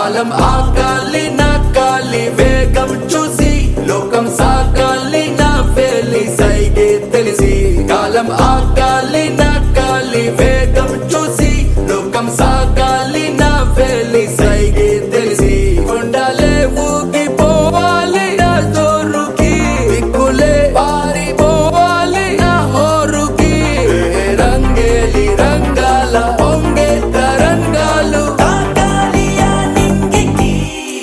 కాలం ఆకాలి నా కాలి వేగం చూసి లోకం సాకాలి నా వేలి సైగే తెలిసి కాలం ఆకాలి నా కాలి వేగం చూసి లోకం సాకాలి నా వేలి సైగే తెలిసి కొండలే ఊగిపోవాలి నా జోరుకి దిక్కులే పారిపోవాలి నా హోరుకి ఏ రంగేలి రంగాల పొంగే తరంగాలు తాకాలి ఆ నింగికి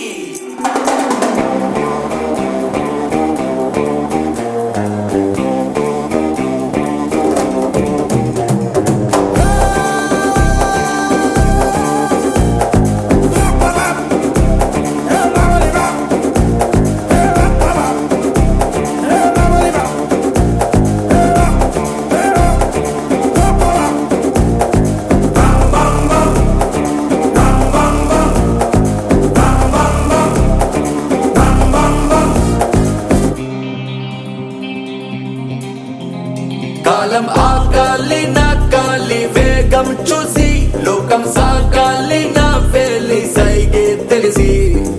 కాలం ఆకాలి నా కాలి వేగం చూసి లోకం సాకాలి నా వేలి సైగే తెలిసి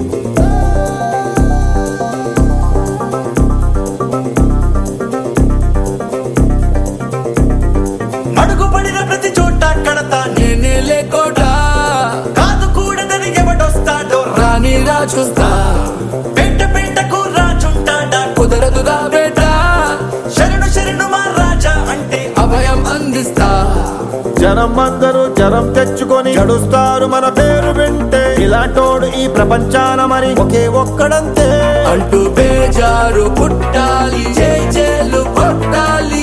అడుగుపడిన ప్రతి చోట కడతా నేనే లేకోటా కాదు కూడదని ఎవడొస్తాడో రా రాని రా చూస్తా పెంట పెంటకు రాజుంటాడా కుదరదుగా బేటా శరణు శరణు మా రాజా అంటే అభయం అందిస్తా జనం అందరూ జనం తెచ్చుకొని చడుస్తారు మన పేరు వింటే ఇలాంటోడు ఈ ప్రపంచాన మరి ఒకే ఒక్కడంతే అంటూ బేజారు పుట్టాలి చేలు కొట్టాలి